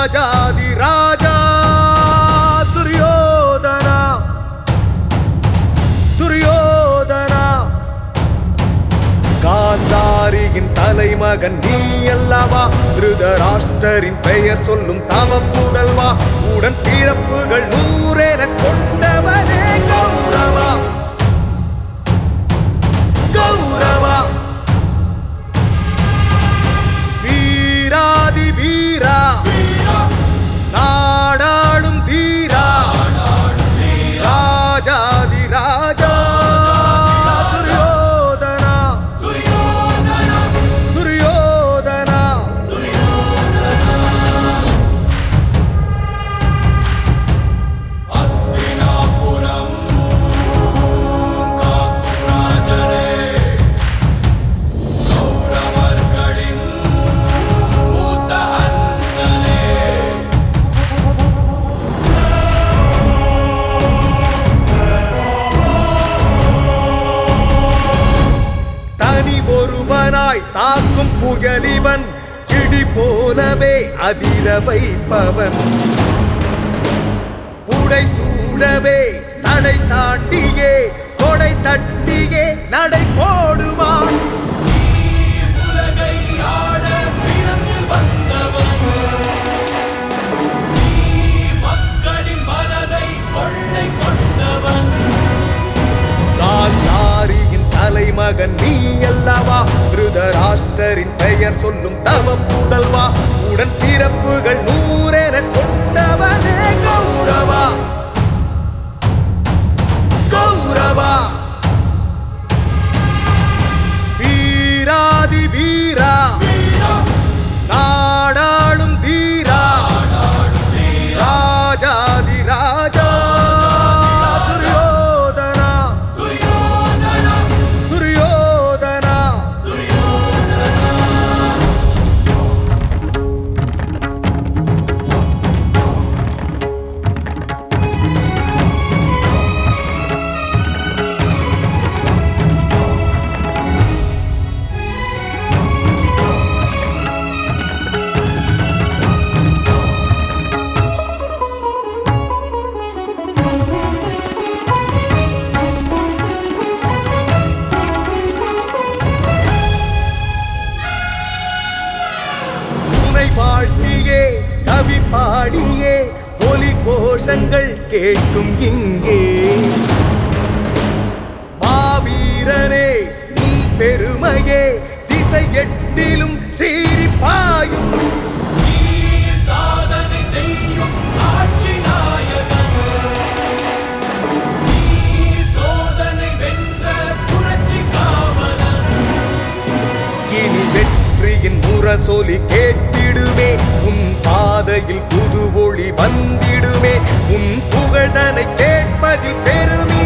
ராஜாதி ராஜா துரியோதனா துரியோதனா காந்தாரியின் தலைமகன் நீ அல்லவா திருதராஷ்டரின் பெயர் சொல்லும் தவ புதல்வா உடன் பிறப்புகள் நூறென கொண்டவனே கௌரவா கௌரவா வீராதி வீரா நாடாளும் தீரா ராஜாதி ராஜா துரியோதனா துரியோதனா அஸ்தினாபுரம் காக்கும் ராஜனே கௌரவர்களின் மூத்த அண்ணனே தனி ஒருவனாய் தாக்கும் புயலிவன் இடி போலவே அதிர வைப்பவன் உடை சூடவே நடை தாண்டியே கொடை தட்டியே நடை போடுவான் உலகை ஆள பிறந்து வந்தவன் நீ மக்களின் மனதை கொள்ளை கொண்டவன் காந்தாரியின் தலைமகன் நீ அல்லவா திருதராஷ்டரின் பெயர் சொல்லும் தவ புதல்வா உடன் பிறப்புகள் நூறென கொண்டவனே கௌரவா கௌரவா வீராதி வீரா நாடாளும் தீரா ராஜாதி ராஜா துரியோதனா துரியோதனா துணை வாழ்த்தியே கவி பாடியே ஒலி கோஷங்கள் கேட்கும் இங்கே மாவீரனே உன் பெருமையே திசை எட்டிலும் சீறி பாயும் நீ சாதனை செய்யும் ஆட்சி நாயகன் நீ சோதனை வென்ற புரட்சி காவலன் இனி வெற்றியின் முரசொலி கேட்டிடுமே உன் பாதையில் புது ஒளி வந்திடுமே உன் புகழனை கேட்பதில் பெருமிதம்